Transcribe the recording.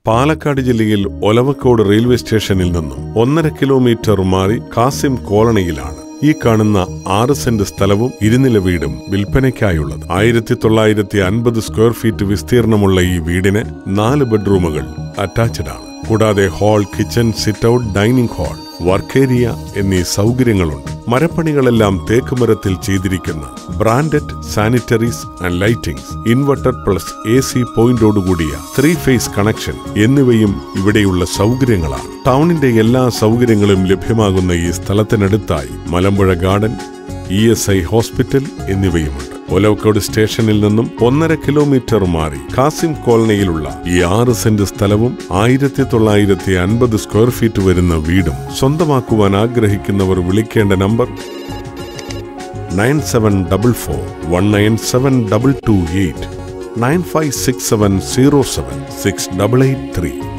പാലക്കാട് ജില്ലയിൽ ഒലവക്കോട് റെയിൽവേ സ്റ്റേഷനിൽ നിന്നും ഒന്നര കിലോമീറ്റർ മാറി കാസിം കോളനിയിലാണ് ഈ കാണുന്ന ആറ് സെന്റ് സ്ഥലവും ഇരുനില വീടും വിൽപ്പനയ്ക്കായുള്ളത് ആയിരത്തി തൊള്ളായിരത്തി അൻപത് സ്ക്വയർ ഫീറ്റ് വിസ്തീർണമുള്ള ഈ വീടിന് നാല് ബെഡ്റൂമുകൾ അറ്റാച്ച്ഡ് ആണ് കൂടാതെ hall kitchen sit out dining hall work area എന്നീ സൗകര്യങ്ങളുണ്ട് മരപ്പണികളെല്ലാം തേക്ക് മരത്തിൽ ചെയ്തിരിക്കുന്ന branded sanitaries and lightings inverter plus A C പോയിന്റോടുകൂടിയ ത്രീ ഫേസ് കണക്ഷൻ എന്നിവയും ഇവിടെയുള്ള സൗകര്യങ്ങളാണ് ടൗണിന്റെ എല്ലാ സൗകര്യങ്ങളും ലഭ്യമാകുന്ന ഈ സ്ഥലത്തിനടുത്തായി Malampuzha garden E S I hospital എന്നിവയുമുണ്ട് ഒലവക്കോട് സ്റ്റേഷനിൽ നിന്നും ഒന്നര കിലോമീറ്റർ മാറി കാസിം കോളനിയിലുള്ള ഈ ആറ് സെന്റ് സ്ഥലവും ആയിരത്തി തൊള്ളായിരത്തി അൻപത് സ്ക്വയർ ഫീറ്റ് വരുന്ന വീടും സ്വന്തമാക്കുവാൻ ആഗ്രഹിക്കുന്നവർ വിളിക്കേണ്ട number nine seven double four one nine seven double two eight nine five six seven zero seven six double eight three